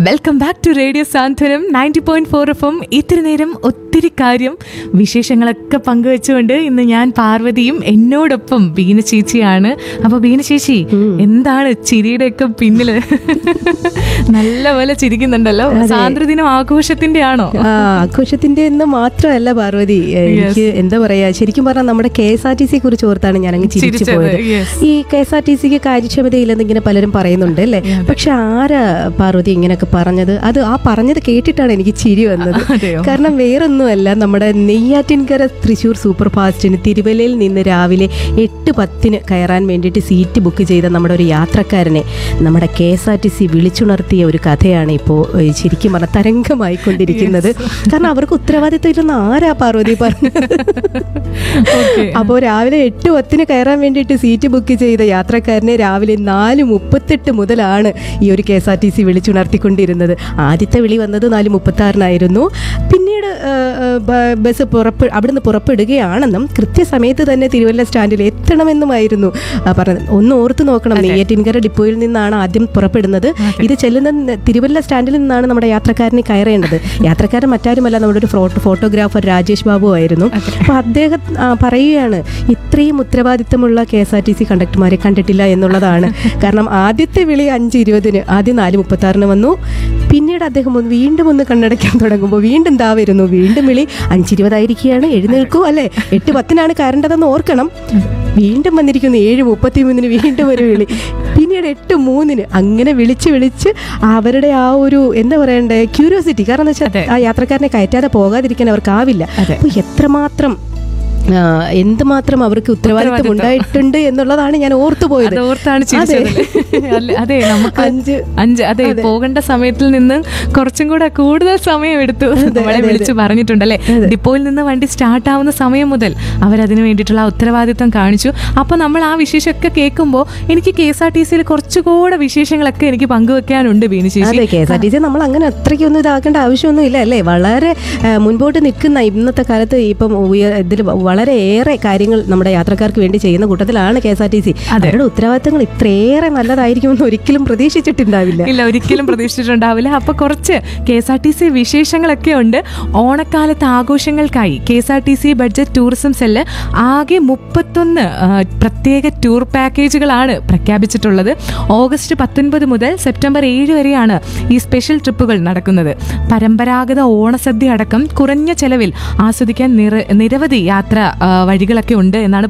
Welcome back to radio Santhwanam ninety point four F M ഇത്തിരി നേരം ഒത്തിരി കാര്യം വിശേഷങ്ങളൊക്കെ പങ്കുവെച്ചുകൊണ്ട് ഇന്ന് ഞാൻ പാർവതിയും എന്നോടൊപ്പം ബീന ചേച്ചിയാണ് അപ്പൊ ബീന ചേച്ചി എന്താണ് ചിരിയുടെ ഒക്കെ പിന്നില് നല്ലപോലെ ചിരിക്കുന്നുണ്ടല്ലോ സ്വാതന്ത്ര്യദിനം ആഘോഷത്തിന്റെ ആണോ ആ ആഘോഷത്തിന്റെ എന്ന് മാത്രമല്ല പാർവതി എനിക്ക് എന്താ പറയാ ശരിക്കും പറഞ്ഞാൽ നമ്മുടെ കെ എസ് ആർ ടി സിയെ കുറിച്ച് ഓർത്താണ് ഞാൻ അങ്ങ് ചിരിച്ചു ചിരിച്ചത്, പോയത് yes. ഈ കെ എസ് ആർ ടി സിക്ക് കാര്യക്ഷമതയില്ലെന്ന് ഇങ്ങനെ പലരും പറയുന്നുണ്ട് അല്ലേ പക്ഷെ ആരാ പാർവതി ഇങ്ങനെയൊക്കെ പറഞ്ഞത് അത് ആ പറഞ്ഞത് കേട്ടിട്ടാണ് എനിക്ക് ചിരി വന്നത് അതെയോ? കാരണം വേറൊന്നുമല്ല നമ്മുടെ നെയ്യാറ്റിൻകര തൃശ്ശൂർ സൂപ്പർ ഫാസ്റ്റിന് തിരുവല്ലയിൽ നിന്ന് രാവിലെ എട്ട് പത്തിന് കയറാൻ വേണ്ടിയിട്ട് സീറ്റ് ബുക്ക് ചെയ്ത നമ്മുടെ ഒരു യാത്രക്കാരനെ നമ്മുടെ K S R T C വിളിച്ചുണർത്തിയ ഒരു കഥയാണ് ഇപ്പോൾ ശരിക്കും പറഞ്ഞാൽ തരംഗമായിക്കൊണ്ടിരിക്കുന്നത് കാരണം അവർക്ക് ഉത്തരവാദിത്വം ഇല്ലെന്ന് ആരാ പാർവതി പറഞ്ഞത് Okay. അപ്പോൾ രാവിലെ എട്ട് പത്തിന് കയറാൻ വേണ്ടിയിട്ട് സീറ്റ് ബുക്ക് ചെയ്ത യാത്രക്കാരനെ രാവിലെ നാല് മുപ്പത്തെട്ട് മുതലാണ് ഈ ഒരു K S R T C വിളിച്ചുണർത്തിക്കൊണ്ടിരുന്നത് ആദ്യത്തെ വിളി വന്നത് നാല് മുപ്പത്താറിനായിരുന്നു പിന്നീട് ആ, ആ, ബ- ബസ് പുറപ്പ് അവിടുന്ന് പുറപ്പെടുകയാണെന്നും കൃത്യസമയത്ത് തന്നെ തിരുവല്ല സ്റ്റാൻഡിൽ എത്തണമെന്നുമായിരുന്നു ആ, പറഞ്ഞത് ഒന്ന് ഓർത്ത് നോക്കണം നെയ്യാറ്റിൻകര ഡിപ്പോയിൽ നിന്നാണ് ആദ്യം പുറപ്പെടുന്നത് ഇത് ചെല്ലുന്ന ന- തിരുവല്ല സ്റ്റാൻഡിൽ നിന്നാണ് നമ്മുടെ യാത്രക്കാരനെ കയറേണ്ടത് യാത്രക്കാരൻ മറ്റാരുമല്ല നമ്മുടെ ഒരു ഫോട്ടോ ഫോട്ടോഗ്രാഫർ രാജേഷ് ബാബു ആയിരുന്നു അപ്പോൾ അദ്ദേഹം ആ, പറയുകയാണ് ഇത്രയും ഉത്തരവാദിത്തമുള്ള K S R T C കണ്ടക്ടർമാരെ കണ്ടിട്ടില്ല എന്നുള്ളതാണ് കാരണം ആദ്യത്തെ വിളി അഞ്ച് ഇരുപതിന് ആദ്യം നാല് മുപ്പത്തി ആറിന് വന്നു പിന്നീട് അദ്ദേഹം ഒന്ന് വീണ്ടും ഒന്ന് കണ്ണടയ്ക്കാൻ തുടങ്ങുമ്പോൾ വീണ്ടും ദാ വരുന്നു വീണ്ടും വിളി അഞ്ചിരുപതായിരിക്കുകയാണ് എഴുന്നേൽക്കൂ അല്ലേ എട്ട് പത്തിനാണ് കയറേണ്ടതെന്ന് ഓർക്കണം വീണ്ടും വന്നിരിക്കുന്നു ഏഴ് മുപ്പത്തി മൂന്നിന് വീണ്ടും ഒരു വിളി പിന്നീട് എട്ട് മൂന്നിന് അങ്ങനെ വിളിച്ച് വിളിച്ച് അവരുടെ ആ ഒരു എന്താ പറയണ്ടേ ക്യൂരിയോസിറ്റി കാരണം എന്താ വെച്ചാൽ ആ യാത്രക്കാരനെ കയറ്റാതെ പോകാതിരിക്കാൻ അവർക്കാവില്ല അതെ. അപ്പോൾ എത്രമാത്രം ആ, എന്തുമാത്രം അവർക്ക് ഉത്തരവാദിത്വം ഉണ്ടായിട്ടുണ്ട് എന്നുള്ളതാണ് ഞാൻ ഓർത്തു പോയത് അത് ഓർത്താണ് ചിരിച്ചത് അല്ലേ? അതെ നമുക്ക് അഞ്ച് അഞ്ച് അതെ പോകേണ്ട സമയത്തിൽ നിന്ന് കുറച്ചും കൂടെ കൂടുതൽ സമയം എടുത്തു നമ്മളെ വിളിച്ച് പറഞ്ഞിട്ടുണ്ടല്ലേ ഡിപ്പോയിൽ നിന്ന് വണ്ടി സ്റ്റാർട്ട് ആവുന്ന സമയം മുതൽ അവരതിന് വേണ്ടിയിട്ടുള്ള ആ ഉത്തരവാദിത്വം കാണിച്ചു അപ്പൊ നമ്മൾ ആ വിശേഷമൊക്കെ കേൾക്കുമ്പോൾ എനിക്ക് കെ എസ് ആർ ടി സിയിൽ കുറച്ചുകൂടെ വിശേഷങ്ങളൊക്കെ എനിക്ക് പങ്കുവെക്കാനുണ്ട് ബീനു ചേച്ചി അതെ K S R T C നമ്മൾ അങ്ങനെ അത്രയ്ക്കൊന്നും ഇതാക്കേണ്ട ആവശ്യമൊന്നും ഇല്ല അല്ലേ വളരെ ആ, മുൻപോട്ട് നിൽക്കുന്ന ഇന്നത്തെ കാലത്ത് ഇപ്പം ഉയർ ഇതിൽ വളരെ ഏറെ കാര്യങ്ങൾ നമ്മുടെ യാത്രക്കാർക്ക് വേണ്ടി ചെയ്യുന്ന കൂട്ടത്തിലാണ് K S R T C അവരുടെ ഉത്തരവാദിത്തങ്ങൾ ഇത്രയേറെ നല്ലതായിരിക്കുമെന്ന് ഒരിക്കലും പ്രതീക്ഷിച്ചിട്ടുണ്ടാവില്ല ഇല്ല ഒരിക്കലും പ്രതീക്ഷിച്ചിട്ടുണ്ടാവില്ല അപ്പൊ കുറച്ച് K S R T C വിശേഷങ്ങളൊക്കെ ഉണ്ട് ഓണക്കാലത്ത് ആഘോഷങ്ങൾക്കായി K S R T C budget tourism cell ആകെ മുപ്പത്തൊന്ന് ആ, പ്രത്യേക ടൂർ പാക്കേജുകളാണ് പ്രഖ്യാപിച്ചിട്ടുള്ളത് ഓഗസ്റ്റ് പത്തൊൻപത് മുതൽ സെപ്റ്റംബർ ഏഴ് വരെയാണ് ഈ സ്പെഷ്യൽ ട്രിപ്പുകൾ നടക്കുന്നത് പരമ്പരാഗത ഓണസദ്യ അടക്കം കുറഞ്ഞ ചെലവിൽ ആസ്വദിക്കാൻ നിര- നിരവധി യാത്ര ആ, വഴികളൊക്കെ ഉണ്ട് എന്നാണ്